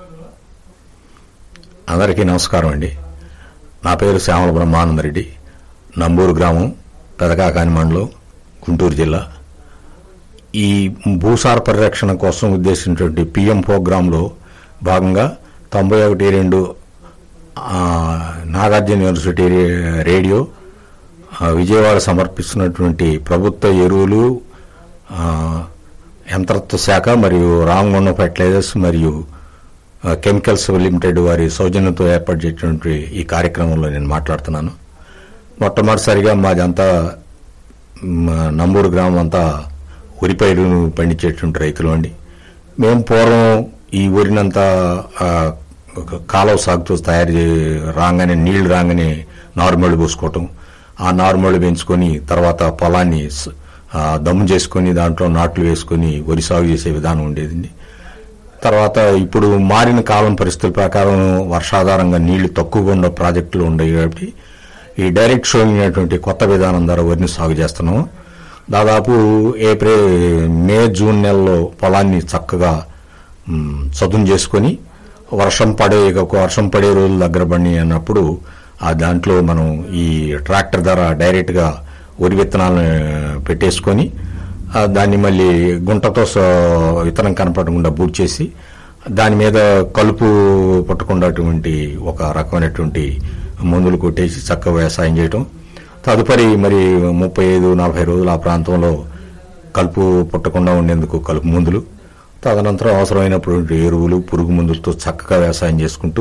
అందరికీ నమస్కారం అండి నా పేరు శ్యామల బ్రహ్మానందరెడ్డి నంబూరు గ్రామం పెదకాకాని మండలం గుంటూరు జిల్లా ఈ భూసార పరిరక్షణ కోసం ఉద్దేశించినటువంటి పిఎం ప్రోగ్రాంలో భాగంగా తొంభై ఒకటి రెండు ఆ, నాగార్జున యూనివర్సిటీ రే- రేడియో ఆ, విజయవాడ సమర్పిస్తున్నటువంటి ప్రభుత్వ ఎరువులు ఆ, యంత్రత్వ శాఖ మరియు రామగుండం ఫెర్టిలైజర్స్ మరియు ఆ, కెమికల్స్ లిమిటెడ్ వారి సౌజన్యంతో ఏర్పాటు చేసినటువంటి ఈ కార్యక్రమంలో నేను మాట్లాడుతున్నాను మొట్టమొదటిసారిగా మాదంతా మ, నంబూరు గ్రామం అంతా వరి పైరును పండించేటువంటి రైతులు అండి మేము పూర్వం ఈ వరినంతా ఆ, ఒక కాలువ సాగుతో తయారు చే రాగానే నీళ్లు రాగానే నారుమళ్ళు పోసుకోవటం ఆ నారుమళ్ళు పెంచుకొని తర్వాత పొలాన్ని స- ఆ, దమ్ము చేసుకొని దాంట్లో నాట్లు వేసుకొని వరి సాగు చేసే విధానం ఉండేదండి తర్వాత ఇప్పుడు మారిన కాలం పరిస్థితుల ప్రకారం వర్షాధారంగా నీళ్లు తక్కువగా ఉన్న ప్రాజెక్టులు ఉండేవి కాబట్టి ఈ డైరెక్ట్ షోయింగ్ అనేటువంటి కొత్త విధానం ద్వారా వరిని సాగు చేస్తున్నాము దాదాపు ఏప్రిల్ మే జూన్ నెలలో పొలాన్ని చక్కగా మ్, చదును చేసుకొని వర్షం పడే ఇక ఒక వర్షం పడే రోజులు దగ్గర పడి అన్నప్పుడు ఆ దాంట్లో మనం ఈ ట్రాక్టర్ ద్వారా డైరెక్ట్గా వరి విత్తనాలను పెట్టేసుకొని ఆ దాన్ని మళ్ళీ గుంటతో స- విత్తనం కనపడకుండా బూట్ చేసి దాని మీద కలుపు పట్టకుండాటువంటి ఒక రకమైనటువంటి మందులు కొట్టేసి చక్కగా వ్యవసాయం చేయటం తదుపరి మరి ముప్పై ఐదు నలభై రోజులు ఆ ప్రాంతంలో కలుపు పుట్టకుండా ఉండేందుకు కలుపు మందులు తదనంతరం అవసరమైనప్పుడు ఎరువులు పురుగు మందులతో చక్కగా వ్యవసాయం చేసుకుంటూ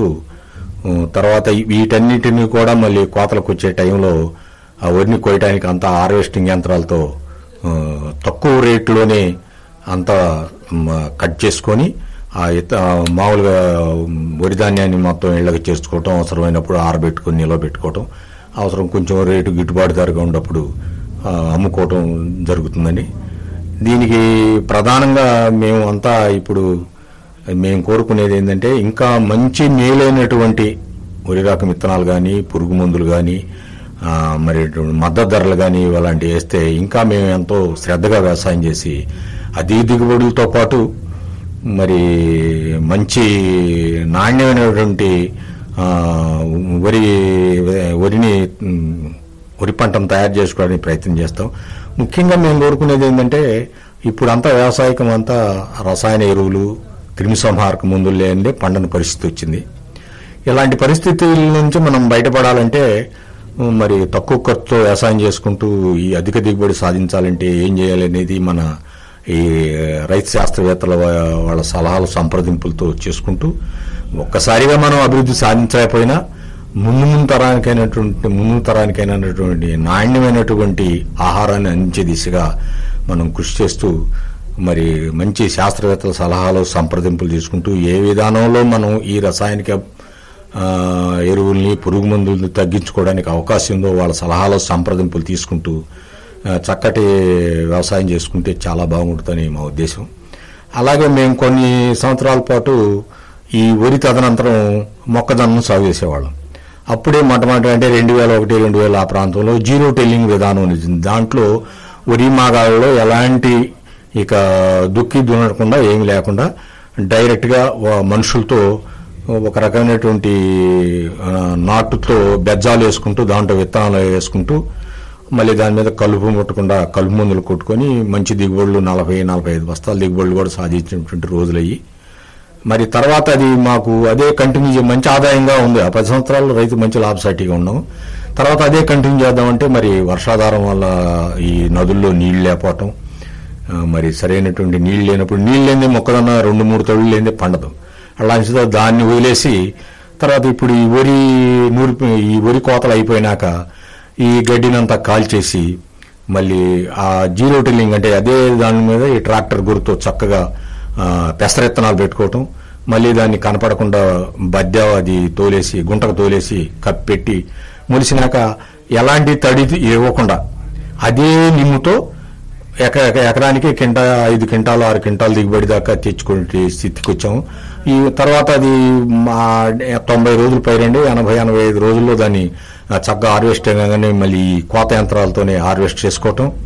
ఉ, తర్వాత ఈ- వీటన్నిటిని కూడా మళ్ళీ కోతలకు వచ్చే టైంలో ఆ వరిని కోయటానికి అంతా హార్వెస్టింగ్ యంత్రాలతో ఆ, తక్కువ రేట్లోనే అంతా మ, కట్ చేసుకొని ఆ ఇత మామూలుగా వరి ధాన్యాన్ని మొత్తం ఇళ్ళకి చేర్చుకోవటం అవసరమైనప్పుడు ఆరబెట్టుకొని నిల్వ పెట్టుకోవటం అవసరం కొంచెం రేటు గిట్టుబాటు ధరగా ఉన్నప్పుడు ఆ, అమ్ముకోవటం జరుగుతుందండి దీనికి ప్రధానంగా మేము అంతా ఇప్పుడు మేము కోరుకునేది ఏంటంటే ఇంకా మంచి మేలైనటువంటి వరి రకం విత్తనాలు కానీ పురుగు మందులు కానీ మరి ఇటువంటి మద్దతు ధరలు కానీ అలాంటివి వేస్తే ఇంకా మేము ఎంతో శ్రద్ధగా వ్యవసాయం చేసి అధిక దిగుబడులతో పాటు మరి మంచి నాణ్యమైనటువంటి ఆ, వరి వరిని ఉమ్, వరి పంటను తయారు చేసుకోవడానికి ప్రయత్నం చేస్తాం ముఖ్యంగా మేము కోరుకునేది ఏంటంటే ఇప్పుడు అంతా వ్యవసాయకం అంతా రసాయన ఎరువులు క్రిమి సంహారక మందులు లేనిదే పండని పరిస్థితి వచ్చింది ఇలాంటి పరిస్థితుల నుంచి మనం బయటపడాలంటే ఉమ్, మరి తక్కువ ఖర్చుతో వ్యవసాయం చేసుకుంటూ ఈ అధిక దిగుబడి సాధించాలంటే ఏం చేయాలి అనేది మన ఈ రైతు శాస్త్రవేత్తల వా- వాళ్ళ సలహాలు సంప్రదింపులతో చేసుకుంటూ ఒక్కసారిగా మనం అభివృద్ధి సాధించకపోయినా ముందు ముందు తరానికైనటువంటి ముందు తరానికైనటువంటి నాణ్యమైనటువంటి ఆహారాన్ని అందించే దిశగా మనం కృషి చేస్తూ మరి మంచి శాస్త్రవేత్తల సలహాలు సంప్రదింపులు తీసుకుంటూ ఏ విధానంలో మనం ఈ రసాయనిక ఆ, ఎరువుల్ని పురుగు మందుల్ని తగ్గించుకోవడానికి అవకాశం ఉందో వాళ్ళ సలహాలు సంప్రదింపులు తీసుకుంటూ ఆ, చక్కటి వ్యవసాయం చేసుకుంటే చాలా బాగుంటుందని మా ఉద్దేశం అలాగే మేము కొన్ని సంవత్సరాల పాటు ఈ వరి తదనంతరం మొక్కజొన్నను సాగు చేసేవాళ్ళం అప్పుడే మొట్టమొదటి అంటే రెండు వేల ఒకటి రెండు వేల ఆ ప్రాంతంలో జీరో టెల్లింగ్ విధానం ఉంది దాంట్లో వరి మాగాలలో ఎలాంటి ఇక దుక్కి దున్నకుండా ఏమి లేకుండా డైరెక్ట్గా వా- మనుషులతో ఒక రకమైనటువంటి ఆ, నాటుతో బెజ్జాలు వేసుకుంటూ దాంట్లో విత్తనాలు వేసుకుంటూ మళ్ళీ దాని మీద కలుపు ముట్టకుండా కలుపు మందులు కొట్టుకొని మంచి దిగుబడులు నలభై నలభై ఐదు బస్తాల దిగుబడులు కూడా సాధించినటువంటి రోజులయ్యి మరి తర్వాత అది మాకు అదే కంటిన్యూ చే- మంచి ఆదాయంగా ఉంది ఆ పది సంవత్సరాలు రైతు మంచి లాభసాటిగా ఉన్నాం తర్వాత అదే కంటిన్యూ చేద్దామంటే మరి వర్షాధారం వల్ల ఈ నదుల్లో నీళ్లు లేకపోవటం ఆ, మరి సరైనటువంటి నీళ్లు లేనప్పుడు నీళ్లు లేని మొక్కదన్న రెండు మూడు తడులు లేని పండదు అలాంటిదో దాన్ని వదిలేసి తర్వాత ఇప్పుడు ఈ వరి నూరి ఈ వరి కోతలు అయిపోయినాక ఈ గడ్డినంతా కాల్చేసి మళ్ళీ ఆ జీరో టిల్లింగ్ అంటే అదే దాని మీద ఈ ట్రాక్టర్ గుర్తు చక్కగా ఆ, పెసరెత్తనాలు పెట్టుకోవటం మళ్ళీ దాన్ని కనపడకుండా బద్దె అది తోలేసి గుంటకు తోలేసి కప్పెట్టి మొలిసినాక ఎలాంటి తడి ఇవ్వకుండా అదే నిమ్ముతో ఎక ఎక- ఎకరానికి కింట ఐదు క్వింటాలు ఆరు క్వింటాలు దిగుబడి దాకా తెచ్చుకునే స్థితికి వచ్చాము ఈ తర్వాత అది మా తొంభై రోజులు పైరండి ఎనభై ఎనభై ఐదు రోజుల్లో దాన్ని ఆ, చక్కగా హార్వెస్ట్ కానీ మళ్ళీ ఈ కోత యంత్రాలతోనే హార్వెస్ట్ చేసుకోవటం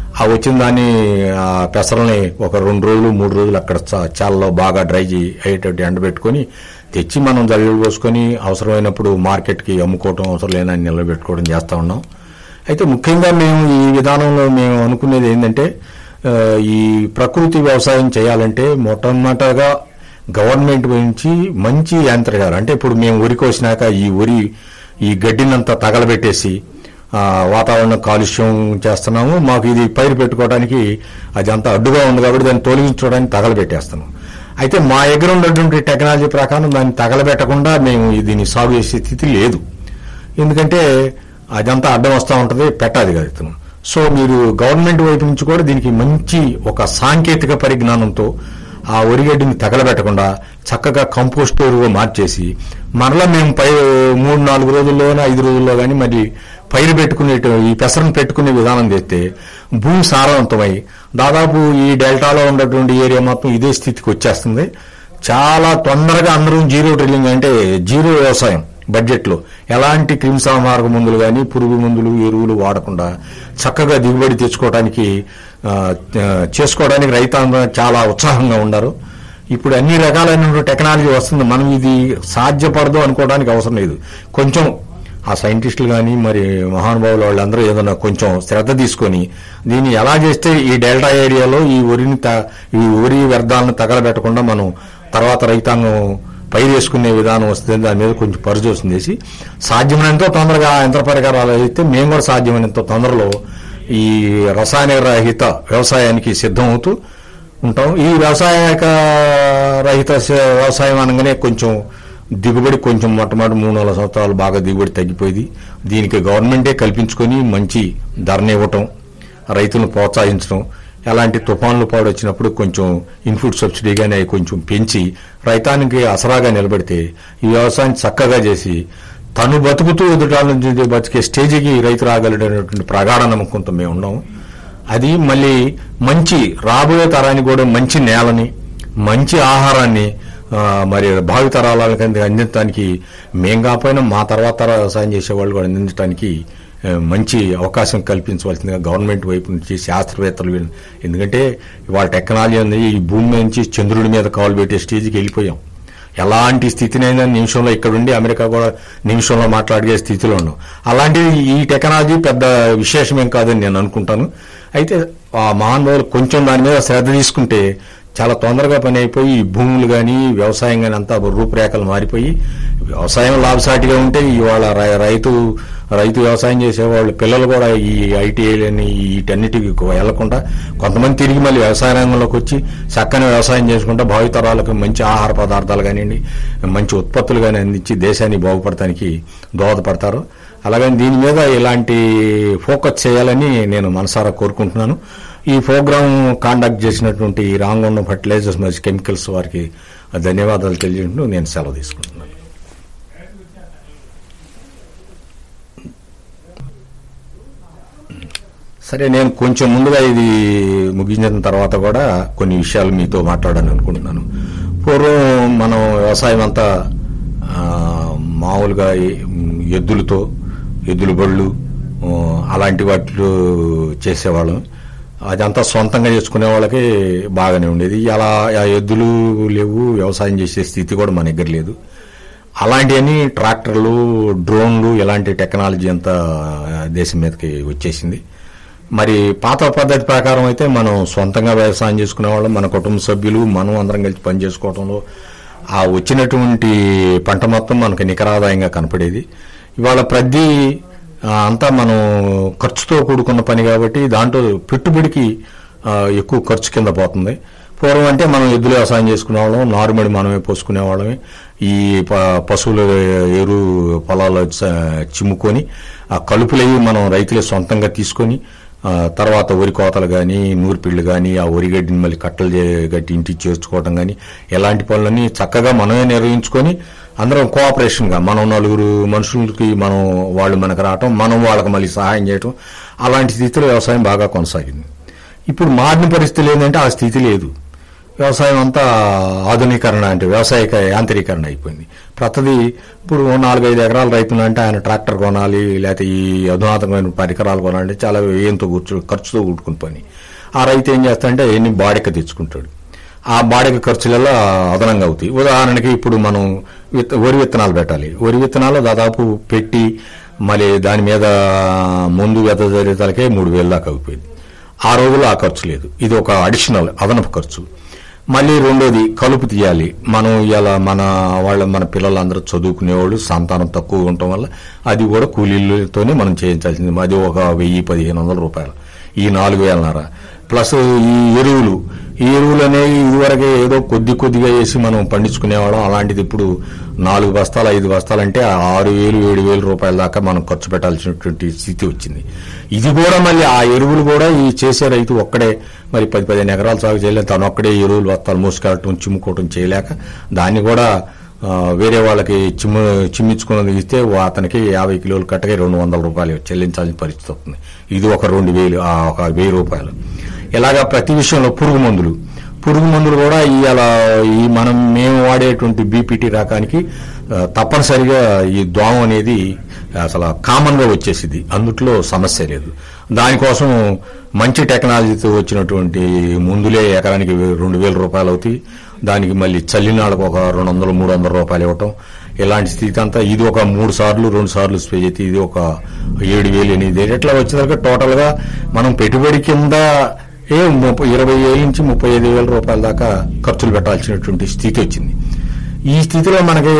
ఆ వచ్చిన దాన్ని ఆ పెసరల్ని ఒక రెండు రోజులు మూడు రోజులు అక్కడ చ- చాలలో బాగా డ్రై చేయి- అయ్యేటట్టు ఎండబెట్టుకొని తెచ్చి మనం జల్లులు పోసుకొని అవసరమైనప్పుడు మార్కెట్కి అమ్ముకోవటం అవసరం లేదని నిలబెట్టుకోవడం చేస్తూ ఉన్నాం అయితే ముఖ్యంగా మేము ఈ విధానంలో మేము అనుకునేది ఏంటంటే ఆ, ఈ ప్రకృతి వ్యవసాయం చేయాలంటే మొట్టమొదటగా గవర్నమెంట్ నుంచి మంచి యంత్రాలు అంటే ఇప్పుడు మేము వరి కోసినాక ఈ వరి ఈ గడ్డినంతా తగలబెట్టేసి ఆ, వాతావరణ కాలుష్యం చేస్తున్నాము మాకు ఇది పైరు పెట్టుకోవడానికి అది అంతా అడ్డుగా ఉంది కాబట్టి దాన్ని తొలగించుకోవడానికి తగలబెట్టేస్తున్నాం అయితే మా దగ్గర ఉన్నటువంటి టెక్నాలజీ ప్రకారం దాన్ని తగలబెట్టకుండా మేము దీన్ని సాగు చేసే స్థితి లేదు ఎందుకంటే అదంతా అడ్డం వస్తూ ఉంటుంది పెట్టాది కదా ఇతను సో మీరు గవర్నమెంట్ వైపు నుంచి కూడా దీనికి మంచి ఒక సాంకేతిక పరిజ్ఞానంతో ఆ ఒరిగడ్డిని తగలబెట్టకుండా చక్కగా కంపోస్ట్ ఎరువు మార్చేసి మరలా మేము పై మూడు నాలుగు రోజుల్లోనే ఐదు రోజుల్లో కానీ మరి పైరు పెట్టుకునే ఈ పెసరను పెట్టుకునే విధానం చేస్తే భూమి సారవంతమై దాదాపు ఈ డెల్టాలో ఉన్నటువంటి ఏరియా మొత్తం ఇదే స్థితికి వచ్చేస్తుంది చాలా తొందరగా అందరూ జీరో డ్రిల్లింగ్ అంటే జీరో వ్యవసాయం బడ్జెట్ లో ఎలాంటి క్రిమిసంహారక మందులు కానీ పురుగు మందులు ఎరువులు వాడకుండా చక్కగా దిగుబడి తెచ్చుకోవడానికి ఆ, ఆ, చేసుకోవడానికి రైతాంగం చాలా ఉత్సాహంగా ఉన్నారు ఇప్పుడు అన్ని రకాలైన టెక్నాలజీ వస్తుంది మనం ఇది సాధ్యపడదు అనుకోవడానికి అవసరం లేదు కొంచెం ఆ సైంటిస్టులు కానీ మరి మహానుభావులు వాళ్ళందరూ ఏదైనా కొంచెం శ్రద్ధ తీసుకొని దీన్ని ఎలా చేస్తే ఈ డెల్టా ఏరియాలో ఈ వరిని త- ఈ వరి వ్యర్థాలను తగలబెట్టకుండా మనం తర్వాత రైతాంగం పైరు వేసుకునే విధానం వస్తుంది దాని మీద కొంచెం పరిచోసం చేసి సాధ్యమైనంత తొందరగా ఆ యంత్ర పరికరాలు అయితే మేము కూడా సాధ్యమైనంత తొందరలో ఈ రసాయన రహిత వ్యవసాయానికి సిద్ధం అవుతూ ఉంటాం ఈ వ్యవసాయక రహిత స- వ్యవసాయం అనగానే కొంచెం దిగుబడి కొంచెం మొట్టమొదటి మూడు నాలుగు సంవత్సరాలు బాగా దిగుబడి తగ్గిపోయింది దీనికి గవర్నమెంటే కల్పించుకొని మంచి ధరని ఇవ్వటం రైతులను ప్రోత్సహించడం ఎలాంటి తుఫాన్లు పాడు వచ్చినప్పుడు కొంచెం ఇన్పుట్ సబ్సిడీ కానీ అవి కొంచెం పెంచి రైతానికి అసరాగా నిలబెడితే ఈ వ్యవసాయం చక్కగా చేసి తను బతుకుతూ ఎదుటాల నుంచి బతికే స్టేజికి రైతు రాగలడనేటువంటి ప్రగాఢ నమ్మకంతో మేము ఉన్నాం అది మళ్ళీ మంచి రాబోయే తరానికి కూడా మంచి నేలని మంచి ఆహారాన్ని ఆ, మరి భావితరాలకి అందించడానికి మేం కాకపోయినా మా తర్వాత తర వ్యవసాయం చేసే వాళ్ళు కూడా అందించడానికి ఆ, మంచి అవకాశం కల్పించవలసిందిగా గవర్నమెంట్ వైపు నుంచి శాస్త్రవేత్తలు వీళ్ళు- ఎందుకంటే ఇవాళ టెక్నాలజీ ఉంది ఈ భూమి మీద నుంచి చంద్రుడి మీద కాలు పెట్టే స్టేజ్కి వెళ్ళిపోయాం ఎలాంటి స్థితినైనా నిమిషంలో ఇక్కడ ఉండి అమెరికా కూడా నిమిషంలో మాట్లాడే స్థితిలో ఉన్నాం అలాంటిది ఈ టెక్నాలజీ పెద్ద విశేషమేం కాదని నేను అనుకుంటాను అయితే ఆ మహానుభావులు కొంచెం దాని మీద శ్రద్ధ తీసుకుంటే చాలా తొందరగా పని అయిపోయి ఈ భూములు కానీ వ్యవసాయం కానీ అంతా రూపురేఖలు మారిపోయి వ్యవసాయం లాభసాటిగా ఉంటే ఇవాళ రై- రైతు రైతు వ్యవసాయం చేసేవాళ్ళు పిల్లలు కూడా ఈ ఐటీఐలని వీటన్నిటికి వెళ్లకుండా కొంతమంది తిరిగి మళ్ళీ వ్యవసాయ రంగంలోకి వచ్చి చక్కని వ్యవసాయం చేసుకుంటా భావితరాలకు మంచి ఆహార పదార్థాలు కానివ్వండి మంచి ఉత్పత్తులు కానీ అందించి దేశాన్ని బాగుపడటానికి దోహదపడతారు అలాగని దీని మీద ఇలాంటి ఫోకస్ చేయాలని నేను మనసారా కోరుకుంటున్నాను ఈ ప్రోగ్రామ్ కాండక్ట్ చేసినటువంటి రాంగొండం ఫర్టిలైజర్స్ మరియు కెమికల్స్ వారికి ధన్యవాదాలు తెలియజేస్తూ నేను సెలవు తీసుకుంటున్నాను సరే నేను కొంచెం ముందుగా ఇది ముగించిన తర్వాత కూడా కొన్ని విషయాలు మీతో మాట్లాడాలని అనుకుంటున్నాను పూర్వం మనం వ్యవసాయం అంతా ఆ, మామూలుగా ఈ ఎద్దులతో ఎద్దుల బళ్ళు ఆ, అలాంటి వాటిలో చేసేవాళ్ళం అదంతా సొంతంగా చేసుకునే వాళ్ళకి బాగానే ఉండేది అలా ఆ ఎద్దులు లేవు వ్యవసాయం చేసే స్థితి కూడా మన దగ్గర లేదు అలాంటివన్నీ ట్రాక్టర్లు డ్రోన్లు ఇలాంటి టెక్నాలజీ అంతా దేశం మీదకి వచ్చేసింది మరి పాత పద్ధతి ప్రకారం అయితే మనం సొంతంగా వ్యవసాయం చేసుకునే వాళ్ళం మన కుటుంబ సభ్యులు మనం అందరం కలిసి పని చేసుకోవడంలో ఆ వచ్చినటువంటి పంట మొత్తం మనకు నికరాదాయంగా కనపడేది ఇవాళ ప్రతి ఆ, అంతా మనం ఖర్చుతో కూడుకున్న పని కాబట్టి దాంట్లో పెట్టుబడికి ఆ, ఎక్కువ ఖర్చు కింద పోతుంది పూర్వం అంటే మనం ఎద్దులు వ్యవసాయం చేసుకునేవాళ్ళం నారుమడి మనమే పోసుకునేవాళ్ళమే ఈ ప- పశువుల ఎరు పొలాలు చ- చిమ్ముకొని ఆ కలుపులవి మనం రైతులే సొంతంగా తీసుకొని ఆ, తర్వాత వరి కోతలు కానీ నూర్పిళ్ళు కానీ ఆ వరిగడ్డిని మళ్ళీ కట్టలు చే- గట్టి ఇంటికి చేర్చుకోవడం కానీ ఎలాంటి పనులన్నీ చక్కగా మనమే నిర్వహించుకొని అందరం కోఆపరేషన్గా మనం నలుగురు మనుషులకి మనం వాళ్ళు మనకు రావటం మనం వాళ్ళకి మళ్ళీ సహాయం చేయటం అలాంటి స్థితిలో వ్యవసాయం బాగా కొనసాగింది ఇప్పుడు మారిన పరిస్థితులు ఏంటంటే ఆ స్థితి లేదు వ్యవసాయం అంతా ఆధునీకరణ అంటే వ్యవసాయక యాంత్రీకరణ అయిపోయింది ప్రతిదీ ఇప్పుడు ఓ నాలుగైదు ఎకరాలు రైతులు అంటే ఆయన ట్రాక్టర్ కొనాలి లేకపోతే ఈ అధునాతనమైన పరికరాలు కొనాలంటే చాలా ఏంతో కూర్చో ఖర్చుతో కూడుకుని పని ఆ రైతు ఏం చేస్తాడంటే ఎన్ని బాడిక తెచ్చుకుంటాడు ఆ బాడిగ ఖర్చులలో అదనంగా అవుతాయి ఉదాహరణకి ఇప్పుడు మనం విత్త వరి విత్తనాలు పెట్టాలి వరి విత్తనాలు దాదాపు పెట్టి మళ్ళీ దాని మీద ముందు వెద జరిగేతలకే మూడు వేలు దాకా అయిపోయింది ఆ రోజుల్లో ఆ ఖర్చు లేదు ఇది ఒక అడిషనల్ అదనపు ఖర్చు మళ్ళీ రెండోది కలుపు తీయాలి మనం ఇలా మన వాళ్ళ మన పిల్లలందరూ చదువుకునేవాళ్ళు సంతానం తక్కువ ఉండటం వల్ల అది కూడా కూలీలతోనే మనం చేయించాల్సింది అది ఒక వెయ్యి పదిహేను వందల రూపాయలు ఈ నాలుగు వేలన్నర ప్లస్ ఈ ఎరువులు ఈ ఎరువులు అనేవి ఇదివరకే ఏదో కొద్ది కొద్దిగా వేసి మనం పండించుకునేవాళ్ళం అలాంటిది ఇప్పుడు నాలుగు బస్తాలు ఐదు బస్తాలు అంటే ఆరు వేలు ఏడు వేలు రూపాయల దాకా మనం ఖర్చు పెట్టాల్సినటువంటి స్థితి వచ్చింది ఇది కూడా మళ్ళీ ఆ ఎరువులు కూడా ఈ చేసే రైతు ఒక్కడే మరి పది పదిహేను ఎకరాలు సాగు చేయలేక తను ఒక్కడే ఎరువులు బస్తాలు మోసుకెళ్ళటం చిమ్ముకోవటం చేయలేక దాన్ని కూడా ఆ, వేరే వాళ్ళకి చిమ్ము చిమ్మించుకున్నది ఇస్తే అతనికి యాభై కిలోలు కట్టగా రెండు వందల రూపాయలు చెల్లించాల్సిన పరిస్థితి వస్తుంది ఇది ఒక రెండు వేలు ఆ, ఒక వెయ్యి రూపాయలు ఇలాగా ప్రతి విషయంలో పురుగు మందులు పురుగు మందులు కూడా ఇవాళ ఈ మనం మేము వాడేటువంటి బీపీటీ రకానికి ఆ, తప్పనిసరిగా ఈ దోమ అనేది అసలు కామన్ గా వచ్చేసింది అందుట్లో సమస్య లేదు దానికోసం మంచి టెక్నాలజీతో వచ్చినటువంటి ముందులే ఎకరానికి రెండు వేల రూపాయలు అవుతాయి దానికి మళ్ళీ చల్లినాళ్ళకు ఒక రెండు వందలు మూడు వందల రూపాయలు ఇవ్వటం ఇలాంటి స్థితి అంతా ఇది ఒక మూడు సార్లు రెండు సార్లు స్ప్రే చేస్తే ఇది ఒక ఏడు వేలు ఎనిమిది వేలు ఇట్లా వచ్చేసరికి టోటల్ గా మనం పెట్టుబడి కింద ఏ ముప్పై ఇరవై వేల నుంచి ముప్పై ఐదు వేల రూపాయల దాకా ఖర్చులు పెట్టాల్సినటువంటి స్థితి వచ్చింది ఈ స్థితిలో మనకి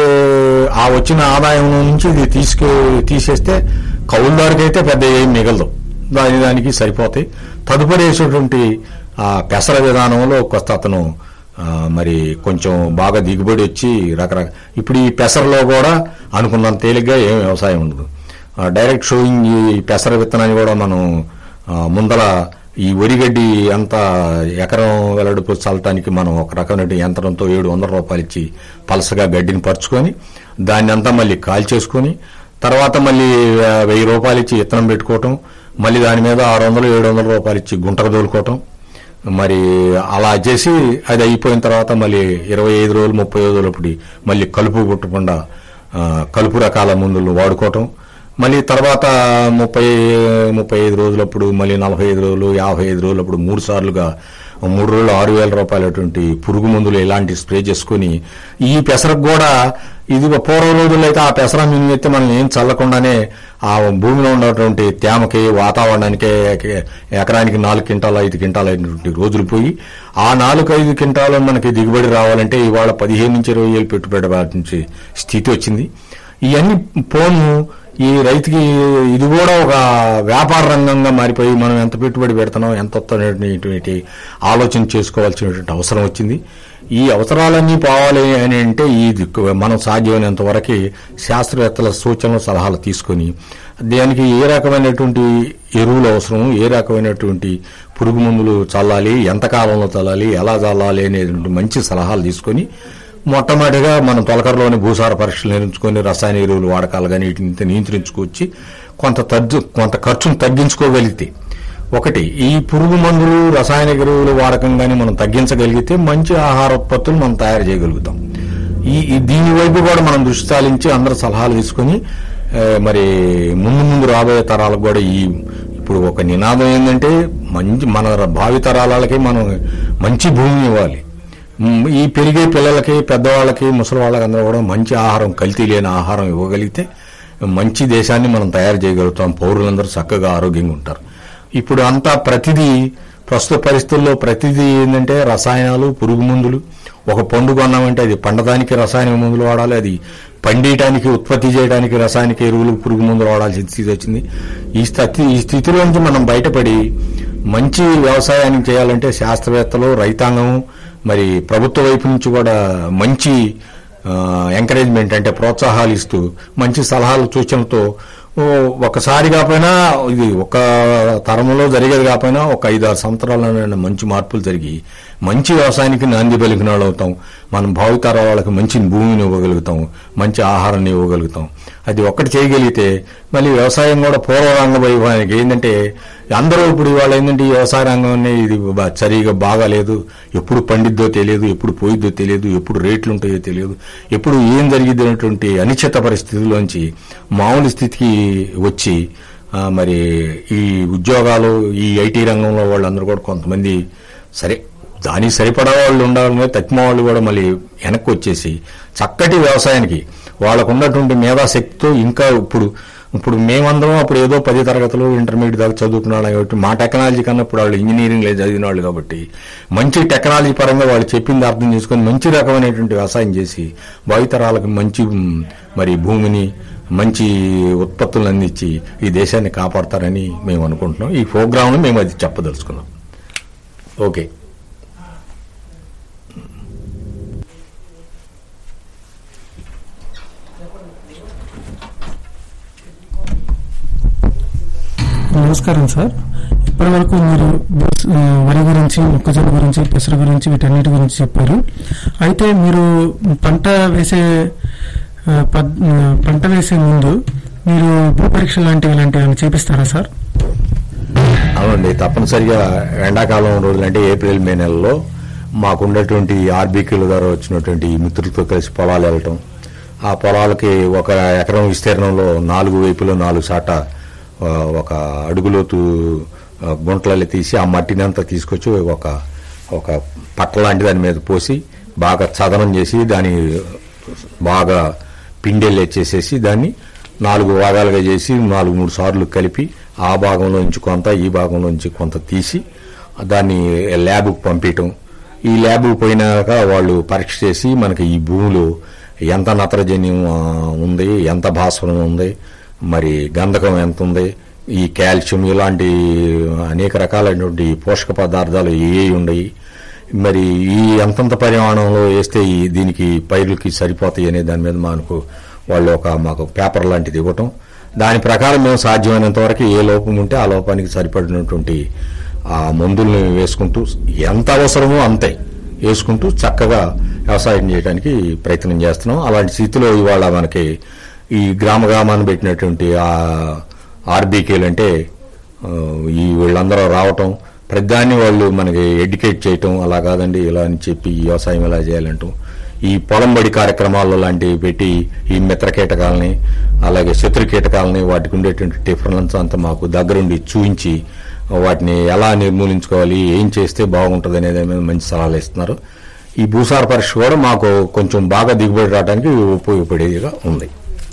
ఆ వచ్చిన ఆదాయం నుంచి ఇది తీసుకు తీసేస్తే కౌలుదారికి అయితే పెద్ద ఏం మిగలదు దాని దానికి సరిపోతాయి తదుపరి వేసేటువంటి ఆ పెసర విధానంలో కొత్త అతను ఆ, మరి కొంచెం బాగా దిగుబడి వచ్చి రకరకాల ఇప్పుడు ఈ పెసరలో కూడా అనుకున్నంత తేలిగ్గా ఏం వ్యవసాయం ఉండదు ఆ, డైరెక్ట్ షోయింగ్ ఈ పెసర విత్తనాన్ని కూడా మనం ఆ, ముందల ఈ వరిగడ్డి అంత ఎకరం వెల్లడిపు చల్లటానికి మనం ఒక రకమైన యంత్రంతో ఏడు వందల రూపాయలు ఇచ్చి పలసగా గడ్డిని పరుచుకొని దాన్ని అంతా మళ్ళీ కాల్చేసుకొని తర్వాత మళ్ళీ ఆ, వెయ్యి రూపాయలు ఇచ్చి విత్తనం పెట్టుకోవటం మళ్ళీ దాని మీద ఆరు వందలు ఏడు వందల రూపాయలు ఇచ్చి గుంటకు దోలుకోవటం మరి అలా చేసి అది అయిపోయిన తర్వాత మళ్ళీ ఇరవై ఐదు రోజులు ముప్పై ఐదు రోజులప్పుడు మళ్ళీ కలుపు కొట్టకుండా ఆ, కలుపు రకాల మందులు వాడుకోవటం మళ్ళీ తర్వాత ముప్పై ముప్పై ఐదు రోజులప్పుడు మళ్ళీ నలభై ఐదు రోజులు యాభై ఐదు రోజులప్పుడు మూడు సార్లుగా మూడు రోజులు ఆరు వేల రూపాయలటువంటి పురుగు మందులు ఇలాంటి స్ప్రే చేసుకుని ఈ పెసరకు కూడా ఇది పూర్వ రోజుల్లో అయితే ఆ పెసర మినుము అయితే మనం ఏం చల్లకుండానే ఆ భూమిలో ఉన్నటువంటి తేమకి వాతావరణానికి ఎకరానికి నాలుగు క్వింటాలు ఐదు క్వింటాలు అయినటువంటి రోజులు పోయి ఆ నాలుగు ఐదు క్వింటాలు మనకి దిగుబడి రావాలంటే ఇవాళ పదిహేను నుంచి ఇరవై వేలు పెట్టుబడి పెట్టాల్సిన స్థితి వచ్చింది ఇవన్నీ పోను ఈ రైతుకి ఇది కూడా ఒక వ్యాపార రంగంగా మారిపోయి మనం ఎంత పెట్టుబడి పెడుతున్నాం ఎంత వస్తున్నటువంటి ఆలోచన చేసుకోవాల్సినటువంటి అవసరం వచ్చింది ఈ అవసరాలన్నీ పోవాలి అని అంటే ఈ దిక్కు మనం సాధ్యమైనంత వరకు శాస్త్రవేత్తల సూచనలు సలహాలు తీసుకొని దానికి ఏ రకమైనటువంటి ఎరువులు అవసరం ఏ రకమైనటువంటి పురుగు మందులు చల్లాలి ఎంత కాలంలో చల్లాలి ఎలా చల్లాలి అనేటువంటి మంచి సలహాలు తీసుకొని మొట్టమొదటిగా మనం తొలకరలోని భూసార పరీక్షలు నిర్మించుకొని రసాయన ఎరువులు వాడకాలు కానీ వీటిని నియంత్రించుకొచ్చి కొంత తగ్గు కొంత ఖర్చును తగ్గించుకోగలిగితే ఒకటి ఈ పురుగు మందులు రసాయన ఎరువులు వాడకం కానీ మనం తగ్గించగలిగితే మంచి ఆహార ఉత్పత్తులు మనం తయారు చేయగలుగుతాం ఈ ఈ దీని వైపు కూడా మనం దృష్టి సారించి అందరు సలహాలు తీసుకొని ఆ, మరి ముందు ముందు రాబోయే తరాలకు కూడా ఈ ఇప్పుడు ఒక నినాదం ఏంటంటే మంచి మన భావి తరాలకి మనం మంచి భూమిని ఇవ్వాలి మ్, ఈ పెరిగే పిల్లలకి పెద్దవాళ్ళకి ముసలి వాళ్ళకి అందరూ కూడా మంచి ఆహారం కల్తీ లేని ఆహారం ఇవ్వగలిగితే మంచి దేశాన్ని మనం తయారు చేయగలుగుతాం పౌరులందరూ చక్కగా ఆరోగ్యంగా ఉంటారు ఇప్పుడు అంతా ప్రతిదీ ప్రస్తుత పరిస్థితుల్లో ప్రతిదీ ఏంటంటే రసాయనాలు పురుగు మందులు ఒక పండు కొన్నామంటే అది పండడానికి రసాయనిక మందులు వాడాలి అది పండియటానికి ఉత్పత్తి చేయడానికి రసాయనిక ఎరువులు పురుగు మందులు వాడాల్సిన స్థితి వచ్చింది ఈ స్థితి ఈ స్థితిలోంచి మనం బయటపడి మంచి వ్యవసాయాన్ని చేయాలంటే శాస్త్రవేత్తలు రైతాంగం మరి ప్రభుత్వ వైపు నుంచి కూడా మంచి ఎంకరేజ్మెంట్ అంటే ప్రోత్సాహాలు ఇస్తూ మంచి సలహాలు సూచనలతో ఓ, ఒకసారి కాకపోయినా ఇది ఒక తరంలో జరిగేది కాకపోయినా ఒక ఐదు ఆరు సంవత్సరాల మంచి మార్పులు జరిగి మంచి వ్యవసాయానికి నాంది పలికిన వాళ్ళు అవుతాం మనం భావితరాల వాళ్ళకి మంచి భూమిని ఇవ్వగలుగుతాం మంచి ఆహారాన్ని ఇవ్వగలుగుతాం అది ఒక్కటి చేయగలిగితే మళ్ళీ వ్యవసాయం కూడా పూర్వరంగ వైభవానికి ఏంటంటే అందరూ ఇప్పుడు ఇవాళ ఏంటంటే ఈ వ్యవసాయ రంగంలో ఇది బా- సరిగా బాగాలేదు ఎప్పుడు పండిద్దో తెలియదు ఎప్పుడు పోయిద్దో తెలియదు ఎప్పుడు రేట్లు ఉంటాయో తెలియదు ఎప్పుడు ఏం జరిగిద్ది అనేటువంటి అనిశ్చిత పరిస్థితుల్లోంచి మామూలు స్థితికి వచ్చి ఆ, మరి ఈ ఉద్యోగాలు ఈ ఐటీ రంగంలో వాళ్ళందరూ కూడా కొంతమంది సరే దానికి సరిపడా వాళ్ళు ఉండాలని తక్కువ వాళ్ళు కూడా మళ్ళీ వెనక్కి వచ్చేసి చక్కటి వ్యవసాయానికి వాళ్ళకు ఉన్నటువంటి మేధాశక్తితో ఇంకా ఇప్పుడు ఇప్పుడు మేమందరం అప్పుడు ఏదో పది తరగతులు ఇంటర్మీడియట్ దాకా చదువుకున్న వాళ్ళం కాబట్టి మా టెక్నాలజీ కన్నా ఇప్పుడు వాళ్ళు ఇంజనీరింగ్ లేదు చదివిన వాళ్ళు కాబట్టి మంచి టెక్నాలజీ పరంగా వాళ్ళు చెప్పింది అర్థం చేసుకొని మంచి రకమైనటువంటి వ్యవసాయం చేసి భావితరాలకు మంచి మ్, మరి భూమిని మంచి ఉత్పత్తులను అందించి ఈ దేశాన్ని కాపాడతారని మేము అనుకుంటున్నాం ఈ ప్రోగ్రాంలో మేము అది చెప్పదలుచుకున్నాం ఓకే నమస్కారం సార్ ఇప్పటి వరకు మీరు బస్- ఆ, వరి గురించి మొక్కజొన్న గురించి పెసర గురించి వీటన్నిటి గురించి చెప్పారు అయితే మీరు పంట వేసే ఆ, పద్- ఆ, పంట వేసే ముందు మీరు భూ పరీక్ష లాంటివి ఇలాంటివి ఏమైనా చేపిస్తారా సార్ అవునండి తప్పనిసరిగా ఎండాకాలం రోజులంటే ఏప్రిల్ మే నెలలో మాకున్నటువంటి ఆర్బీక్యూల ద్వారా వచ్చినటువంటి ఈ మిత్రులతో కలిసి పొలాలు వెళ్ళటం ఆ పొలాలకి ఒక ఎకరం విస్తీర్ణంలో నాలుగు వైపులో నాలుగు సాట ఆ, ఒక అడుగులోతు ఆ, గుంటలలో తీసి ఆ మట్టిని అంతా తీసుకొచ్చి ఒక ఒక పట్ట లాంటి దాని మీద పోసి బాగా చదనం చేసి దాని బాగా పిండెలు ఎచ్చేసేసి దాన్ని నాలుగు భాగాలుగా చేసి నాలుగు మూడు సార్లు కలిపి ఆ భాగంలో నుంచి కొంత ఈ భాగంలో నుంచి కొంత తీసి దాన్ని ల్యాబ్కు పంపించటం ఈ ల్యాబ్కు పోయినాక వాళ్ళు పరీక్ష చేసి మనకి ఈ భూమిలో ఎంత నత్రజన్యం ఆ, ఉంది ఎంత భాస్వరం ఉంది మరి గంధకం ఎంత ఉంది ఈ కాల్షియం ఇలాంటి అనేక రకాలైనటువంటి పోషక పదార్థాలు ఏ ఉన్నాయి మరి ఈ అంతంత పరిమాణంలో వేస్తే ఈ దీనికి పైర్లకి సరిపోతాయి అనే దాని మీద మనకు వాళ్ళు ఒక మాకు పేపర్ లాంటిది ఇవ్వటం దాని ప్రకారం మేము సాధ్యమైనంత వరకు ఏ లోపం ఉంటే ఆ లోపానికి సరిపడినటువంటి ఆ మందుల్ని వేసుకుంటూ ఎంత అవసరమో అంతే వేసుకుంటూ చక్కగా వ్యవసాయం చేయడానికి ప్రయత్నం చేస్తున్నాం అలాంటి స్థితిలో ఇవాళ మనకి ఈ గ్రామ గ్రామాన్ని పెట్టినటువంటి ఆ ఆర్బీకేలు అంటే ఆ, ఈ వీళ్ళందరూ రావటం ప్రతిదాన్ని వాళ్ళు మనకి ఎడ్యుకేట్ చేయటం అలా కాదండి ఇలా అని చెప్పి ఈ వ్యవసాయం ఎలా చేయాలంటాం ఈ పొలం బడి కార్యక్రమాల్లో లాంటివి పెట్టి ఈ మిత్ర కీటకాలని అలాగే శత్రు కీటకాలని వాటికి ఉండేటువంటి డిఫరెన్స్ అంతా మాకు దగ్గరుండి చూయించి వాటిని ఎలా నిర్మూలించుకోవాలి ఏం చేస్తే బాగుంటుంది అనేది మీద మంచి సలహాలు ఇస్తున్నారు ఈ భూసార పరీక్ష కూడా మాకు కొంచెం బాగా దిగుబడి రావడానికి ఉపయోగపడేదిగా ఉంది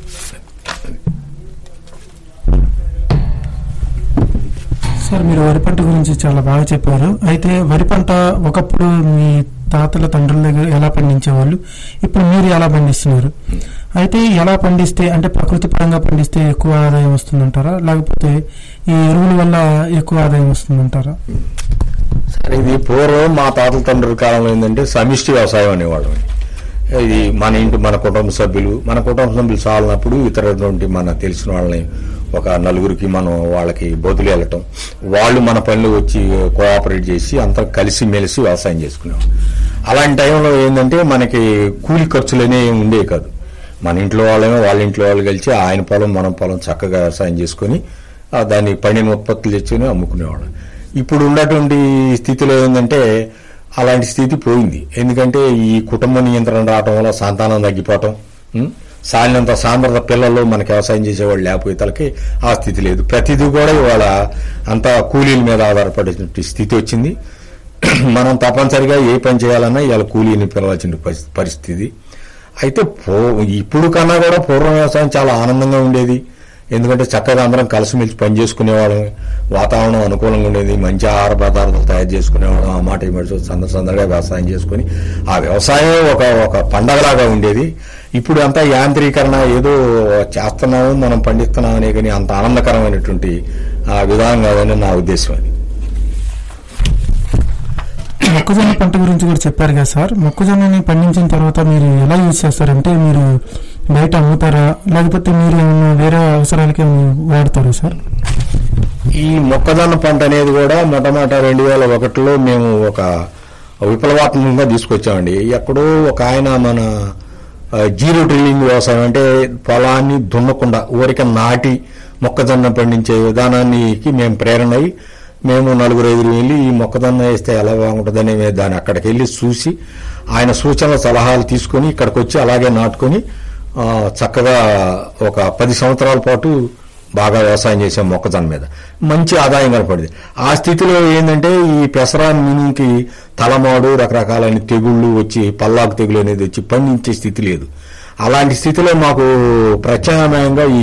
సార్ మీరు వరి పంట గురించి చాలా బాగా చెప్పారు అయితే వరి పంట ఒకప్పుడు మీ తాతల తండ్రుల దగ్గర ఎలా పండించేవాళ్ళు ఇప్పుడు మీరు ఎలా పండిస్తున్నారు అయితే ఎలా పండిస్తే అంటే ప్రకృతి పరంగా పండిస్తే ఎక్కువ ఆదాయం వస్తుందంటారా లేకపోతే ఈ ఎరువుల వల్ల ఎక్కువ ఆదాయం వస్తుందంటారా సరే ఇది పూర్వం మా తాతల తండ్రుల కాలంలో ఏంటంటే సమిష్టి వ్యవసాయం అనేవాళ్ళం ఇది మన ఇంటి మన కుటుంబ సభ్యులు మన కుటుంబ సభ్యులు చాలినప్పుడు ఇతరటువంటి మన తెలిసిన వాళ్ళని ఒక నలుగురికి మనం వాళ్ళకి బదులు వెళ్ళటం వాళ్ళు మన పనులు వచ్చి కోఆపరేట్ చేసి అంతా కలిసి మెలిసి వ్యవసాయం చేసుకున్నాం అలాంటి టైంలో ఏంటంటే మనకి కూలి ఖర్చులు అనేవి ఉండేవి కాదు మన ఇంట్లో వాళ్ళేమో వాళ్ళ ఇంట్లో వాళ్ళు కలిసి ఆయన పొలం మన పొలం చక్కగా వ్యవసాయం చేసుకొని ఆ దాన్ని పండిన ఉత్పత్తులు తెచ్చుకొని అమ్ముకునేవాళ్ళం ఇప్పుడు ఉన్నటువంటి స్థితిలో ఏంటంటే అలాంటి స్థితి పోయింది ఎందుకంటే ఈ కుటుంబ నియంత్రణ రావటం వల్ల సంతానం తగ్గిపోవటం ఉం? సాలినంత సాంద్రత పిల్లలు మనకి వ్యవసాయం చేసేవాళ్ళు లేకపోయేతలకి ఆ స్థితి లేదు ప్రతిదీ కూడా ఇవాళ అంతా కూలీల మీద ఆధారపడేటువంటి స్థితి వచ్చింది మనం తప్పనిసరిగా ఏ పని చేయాలన్నా ఇవాళ కూలీని పిలవాల్సిన పరిస్థి- పరిస్థితి అయితే పూ ఇప్పుడు కన్నా కూడా పూర్వం వ్యవసాయం చాలా ఆనందంగా ఉండేది ఎందుకంటే చక్కగా అందరం కలిసిమెలిసి పని చేసుకునేవాళ్ళం వాతావరణం అనుకూలంగా ఉండేది మంచి ఆహార పదార్థాలు తయారు చేసుకునేవాళ్ళం ఆ మాట ఇమడి సందర్ సందర్గా వ్యవసాయం చేసుకుని ఆ వ్యవసాయం ఒక ఒక పండగలాగా ఉండేది ఇప్పుడు అంతా యాంత్రీకరణ ఏదో చేస్తున్నాము మనం పండిస్తున్నాం అనే కానీ అంత ఆనందకరమైనటువంటి ఆ విధానం కాదని నా ఉద్దేశం అది మొక్కజొన్న పంట గురించి కూడా చెప్పారు కదా సార్ మొక్కజొన్నని పండించిన తర్వాత మీరు ఎలా యూజ్ చేస్తారంటే మీరు బయట అమ్ముతారా లేకపోతే మీరు ఏమన్నా వేరే అవసరాలకి ఏమన్నా వాడతారా సార్ ఈ మొక్కజొన్న పంట అనేది కూడా మొట్టమొదట రెండు వేల ఒకటిలో మేము ఒక విప్లవాత్మకంగా తీసుకొచ్చామండి ఎక్కడో ఒక ఆయన మన ఆ, జీరో డ్రిల్లింగ్ వ్యవసాయం అంటే పొలాన్ని దున్నకుండా ఊరిక నాటి మొక్కజొన్న పండించే విధానానికి మేము ప్రేరణ అయ్యి మేము నలుగురు ఐదుగురు వెళ్ళి ఈ మొక్కజొన్న వేస్తే ఎలా బాగుంటుందని మేము దాన్ని అక్కడికి వెళ్ళి చూసి ఆయన సూచనల సలహాలు తీసుకొని ఇక్కడికి వచ్చి అలాగే నాటుకొని ఆ, చక్కగా ఒక పది సంవత్సరాల పాటు బాగా వ్యవసాయం చేసాం మొక్కజొన్న మీద మంచి ఆదాయం కనపడింది ఆ స్థితిలో ఏంటంటే ఈ పెసరా మినుకి తలమాడు రకరకాలైన తెగుళ్ళు వచ్చి పల్లాకు తెగులు అనేది వచ్చి పండించే స్థితి లేదు అలాంటి స్థితిలో మాకు ప్రత్యామ్నాయంగా ఈ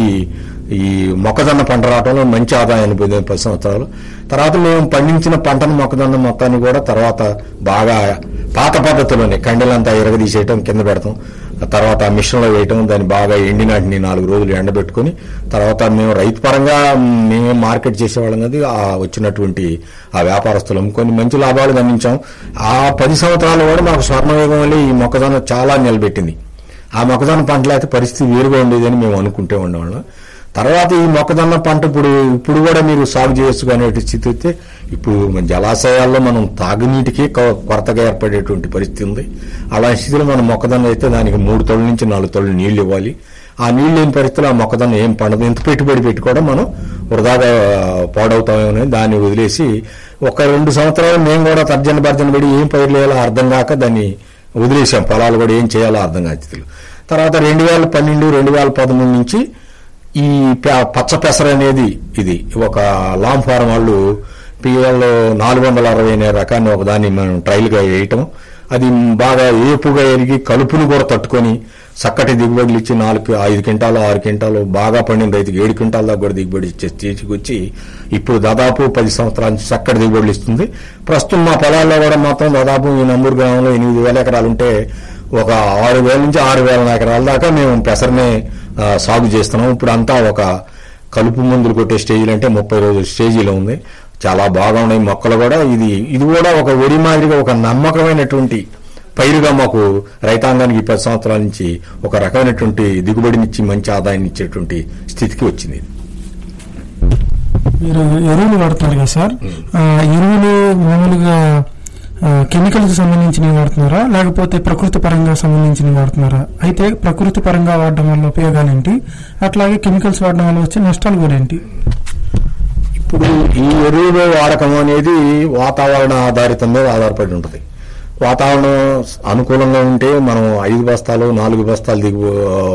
ఈ మొక్కజొన్న పంట రావడంలో మంచి ఆదాయాన్ని పొందాం పది సంవత్సరాలు తర్వాత మేము పండించిన పంటను మొక్కజొన్న మొత్తాన్ని కూడా తర్వాత బాగా పాత పద్ధతిలోనే కండెలంతా ఎరగదీసేయటం కింద పెడతాం ఆ తర్వాత ఆ మిషన్లో వేయటం దాన్ని బాగా ఎండినాటిని నాలుగు రోజులు ఎండబెట్టుకొని తర్వాత మేము రైతు పరంగా మేమే మార్కెట్ చేసేవాళ్ళం కదా ఆ వచ్చినటువంటి ఆ వ్యాపారస్తులు అమ్ముకొని మంచి లాభాలు గమనించాం ఆ పది సంవత్సరాలు కూడా మాకు స్వర్ణయోగం వల్ల ఈ మొక్కజొన్న చాలా నిలబెట్టింది ఆ మొక్కజొన్న పంటలో అయితే పరిస్థితి వేరుగా ఉండేదని మేము అనుకుంటే ఉండేవాళ్ళం తర్వాత ఈ మొక్కజొన్న పంట ఇప్పుడు ఇప్పుడు కూడా మీరు సాగు చేయొచ్చు అనే స్థితి అయితే ఇప్పుడు మన జలాశయాల్లో మనం తాగునీటికి కొ- కొరతగా ఏర్పడేటువంటి పరిస్థితి ఉంది అలాంటి స్థితిలో మనం మొక్కజొన్న అయితే దానికి మూడు తొళ్ళ నుంచి నాలుగు తొళ్ళు నీళ్లు ఇవ్వాలి ఆ నీళ్ళు లేని పరిస్థితిలో ఆ మొక్కజొన్న ఏం పండదు ఇంత పెట్టుబడి పెట్టి కూడా మనం వృధాగా పాడవుతామని దాన్ని వదిలేసి ఒక రెండు సంవత్సరాలు మేము కూడా తర్జన భర్జన పడి ఏం పైర్లు వేయాలో అర్థం కాక దాన్ని వదిలేసాం పొలాలు కూడా ఏం చేయాలో అర్థం కాని స్థితిలో తర్వాత రెండు వేల పన్నెండు రెండు వేల పదమూడు నుంచి ఈ పె- పచ్చ పెసర అనేది ఇది ఒక లాంగ్ ఫారం వాళ్ళు పిఎల్ నాలుగు వందల అరవై అనే రకాన్ని ఒక దాన్ని మనం ట్రయల్గా వేయటం అది బాగా ఏపుగా ఎరిగి కలుపును కూడా తట్టుకొని చక్కటి దిగుబడులు ఇచ్చి నాలుగు ఐదు క్వింటాలు ఆరు క్వింటాలు బాగా పండిన రైతుకి ఏడు క్వింటాల దాకా కూడా దిగుబడి ఇచ్చే స్టేజ్కి వచ్చి ఇప్పుడు దాదాపు పది సంవత్సరాల నుంచి చక్కటి దిగుబడులు ఇస్తుంది ప్రస్తుతం మా పొలాల్లో కూడా మొత్తం దాదాపు ఈ నంబూరు గ్రామంలో ఎనిమిది వేల ఎకరాలు ఉంటే ఒక ఆరు వేల నుంచి ఆరు వేల ఎకరాల దాకా మేము పెసరనే ఆ, సాగు చేస్తున్నాం ఇప్పుడు అంతా ఒక కలుపు మందులు కొట్టే స్టేజీలు అంటే ముప్పై రోజుల స్టేజీలో ఉంది చాలా బాగా ఉన్నాయి మొక్కలు కూడా ఇది ఇది కూడా ఒక వరి మాదిరిగా ఒక నమ్మకమైనటువంటి పైరుగా మాకు రైతాంగానికి ఈ పది సంవత్సరాల నుంచి ఒక రకమైనటువంటి దిగుబడినిచ్చి మంచి ఆదాయాన్ని ఇచ్చేటువంటి స్థితికి వచ్చింది ఇది. మీరు ఎరువులు వాడుతున్నారు కదా సార్ ఆ, ఎరువులు మామూలుగా కెమికల్స్ సంబంధించినవి వాడుతున్నారా లేకపోతే ప్రకృతి పరంగా సంబంధించినవి వాడుతున్నారా అయితే ప్రకృతి పరంగా వాడడం వల్ల ఉపయోగాలు ఏంటి అట్లాగే కెమికల్స్ వాడడం వల్ల వచ్చే నష్టాలు కూడా ఏంటి ఇప్పుడు ఈ ఎరువుల వాడకం అనేది వాతావరణ ఆధారితం మీద ఆధారపడి ఉంటుంది వాతావరణం అనుకూలంగా ఉంటే మనం ఐదు బస్తాలు నాలుగు బస్తాలు దిగు